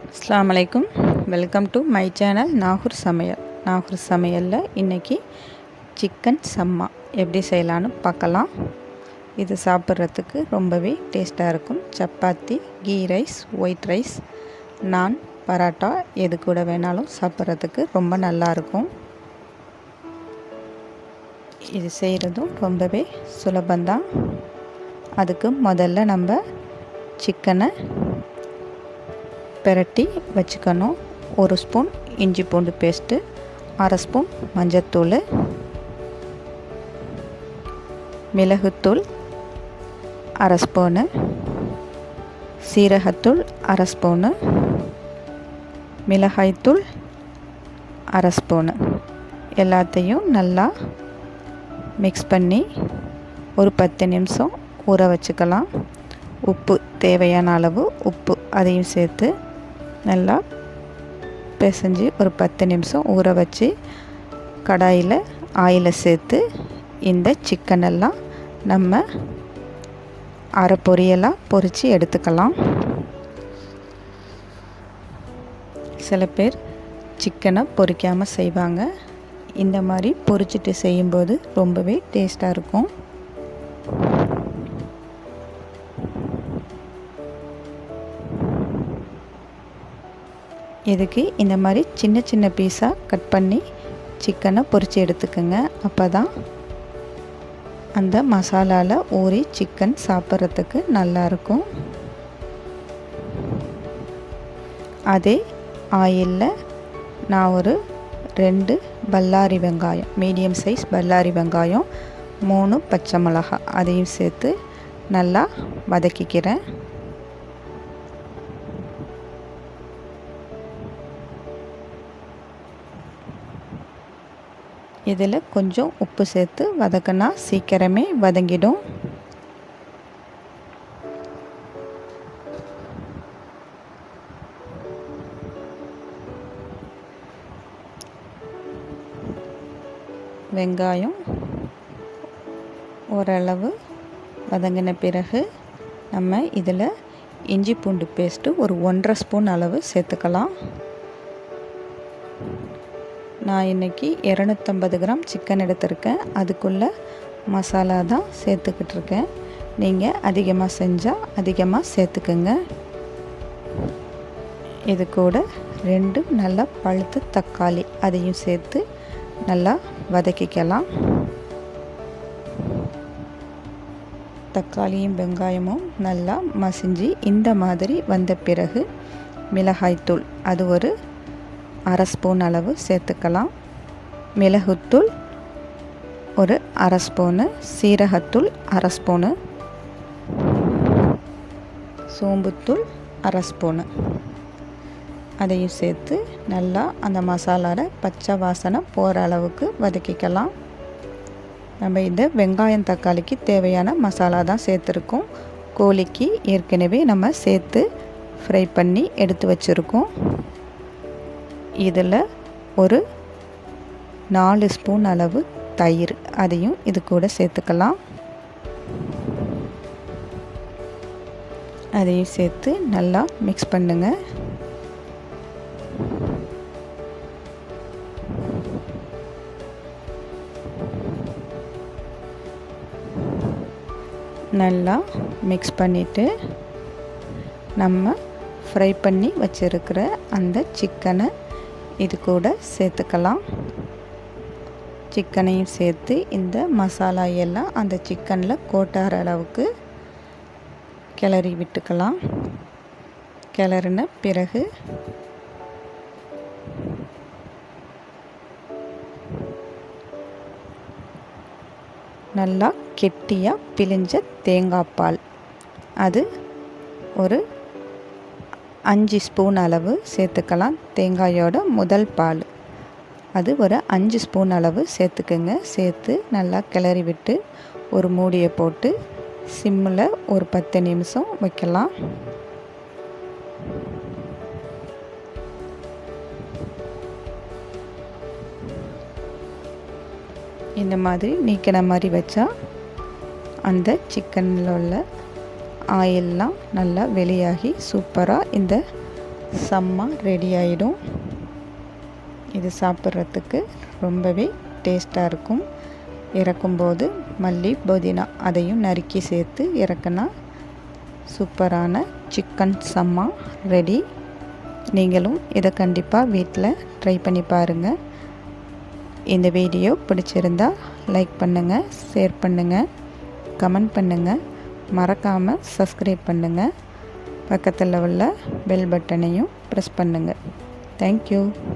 அஸ்ஸலாமு அலைக்கும் welcome to my channel Nagore சமையல் நாகூர் சமையலில் இன்றைக்கி சிக்கன் சம்மா எப்படி செய்யலான்னு பார்க்கலாம் இது சாப்பிட்றதுக்கு ரொம்பவே டேஸ்ட்டாக இருக்கும் chapati ghee rice white rice naan parotta எது கூட வேணாலும் சாப்பிட்றதுக்கு ரொம்ப நல்லாயிருக்கும் இது செய்கிறதும் ரொம்பவே சுலபந்தான் அதுக்கு முதல்ல நம்ம சிக்கனை பெரட்டி வச்சுக்கணும் ஒரு ஸ்பூன் இஞ்சி பூண்டு பேஸ்ட்டு அரை ஸ்பூன் மஞ்சத்தூள் மிளகுத்தூள் அரை ஸ்பூனு சீரகத்தூள் அரை ஸ்பூனு மிளகாய்த்தூள் அரை ஸ்பூனு எல்லாத்தையும் நல்லா மிக்ஸ் பண்ணி ஒரு பத்து நிமிஷம் ஊற வச்சுக்கலாம் உப்பு தேவையான அளவு உப்பு அதையும் சேர்த்து நல்லா பிசைஞ்சு ஒரு பத்து நிமிஷம் ஊற வச்சு கடாயில் ஆயிலை சேர்த்து இந்த சிக்கனெல்லாம் நம்ம அரை பொரியலாக பொரித்து எடுத்துக்கலாம் சில பேர் சிக்கனை பொரிக்காமல் செய்வாங்க இந்த மாதிரி பொரிச்சிட்டு செய்யும்போது ரொம்பவே டேஸ்ட்டாக இருக்கும் இதுக்கு இந்த மாதிரி சின்ன சின்ன பீஸாக கட் பண்ணி சிக்கனை பொரித்து எடுத்துக்கோங்க அப்போ தான் அந்த மசாலாவில் ஊறி சிக்கன் சாப்பிட்றதுக்கு நல்லாயிருக்கும் அதே ஆயிலில் நான் ஒரு ரெண்டு பல்லாரி வெங்காயம் மீடியம் சைஸ் பல்லாரி வெங்காயம் மூணு பச்சை மிளகா அதையும் சேர்த்து நல்லா வதக்கிக்கிறேன் இதில் கொஞ்சம் உப்பு சேர்த்து வதக்கினா சீக்கிரமே வதங்கிடும் வெங்காயம் ஓரளவு வதங்கின பிறகு நம்ம இதில் இஞ்சி பூண்டு பேஸ்ட்டு ஒரு ஒன்றரை ஸ்பூன் அளவு சேர்த்துக்கலாம் நான் இன்றைக்கி இரநூத்தம்பது கிராம் சிக்கன் எடுத்திருக்கேன் அதுக்குள்ளே மசாலா தான் சேர்த்துக்கிட்டு இருக்கேன் நீங்கள் அதிகமாக செஞ்சால் அதிகமாக சேர்த்துக்குங்க இது கூட ரெண்டு நல்லா பழுத்த தக்காளி அதையும் சேர்த்து நல்லா வதக்கிக்கலாம் தக்காளியும் வெங்காயமும் நல்லா மசிஞ்சு இந்த மாதிரி வந்த பிறகு மிளகாய்த்தூள் அது ஒரு அரை ஸ்பூன் அளவு சேர்த்துக்கலாம் மிளகுத்தூள் ஒரு அரை ஸ்பூனு சீரகத்தூள் அரை ஸ்பூனு சோம்புத்தூள் அரை ஸ்பூனு அதையும் சேர்த்து நல்லா அந்த மசாலாவில் பச்சை வாசனை போகிற அளவுக்கு வதக்கிக்கலாம் நம்ம இந்த வெங்காயம் தக்காளிக்கு தேவையான மசாலா தான் சேர்த்துருக்கோம் கோழிக்கு ஏற்கனவே நம்ம சேர்த்து ஃப்ரை பண்ணி எடுத்து வச்சுருக்கோம் இதில் ஒரு நாலு ஸ்பூன் அளவு தயிர் அதையும் இது கூட சேர்த்துக்கலாம் அதையும் சேர்த்து நல்லா மிக்ஸ் பண்ணுங்க நல்லா மிக்ஸ் பண்ணிவிட்டு நம்ம ஃப்ரை பண்ணி வச்சுருக்கிற அந்த சிக்கனை இது கூட சேர்த்துக்கலாம் சிக்கனையும் சேர்த்து இந்த மசாலா எல்லாம் அந்த சிக்கனில் கோட்டார அளவுக்கு கிளறி விட்டுக்கலாம் கிளறின பிறகு நல்லா கெட்டியாக பிழிஞ்ச தேங்காய் பால் அது ஒரு அஞ்சு ஸ்பூன் அளவு சேர்த்துக்கலாம் தேங்காயோட முதல் பால் அது ஒரு அஞ்சு ஸ்பூன் அளவு சேர்த்துக்குங்க சேர்த்து நல்லா கிளறி விட்டு ஒரு மூடியை போட்டு சிம்மில் ஒரு பத்து நிமிஷம் வைக்கலாம் இந்த மாதிரி நீக்கின மாதிரி வச்சா அந்த சிக்கனில் உள்ள ஆயிலெலாம் நல்லா வெளியாகி சூப்பராக இந்த செம்ம ரெடி ஆகிடும் இது சாப்பிட்றதுக்கு ரொம்பவே டேஸ்ட்டாக இருக்கும் இறக்கும்போது மல்லி புதினா அதையும் நறுக்கி சேர்த்து இறக்குனா சூப்பரான சிக்கன் சம்மா ரெடி நீங்களும் இதை கண்டிப்பாக வீட்டில் ட்ரை பண்ணி பாருங்கள் இந்த வீடியோ பிடிச்சிருந்தா லைக் பண்ணுங்கள் ஷேர் பண்ணுங்கள் கமெண்ட் பண்ணுங்கள் மறக்காமல் சப்ஸ்கிரைப் பண்ணுங்கள் பக்கத்தில் உள்ள பெல் பட்டனையும் ப்ரெஸ் பண்ணுங்கள் தேங்க்யூ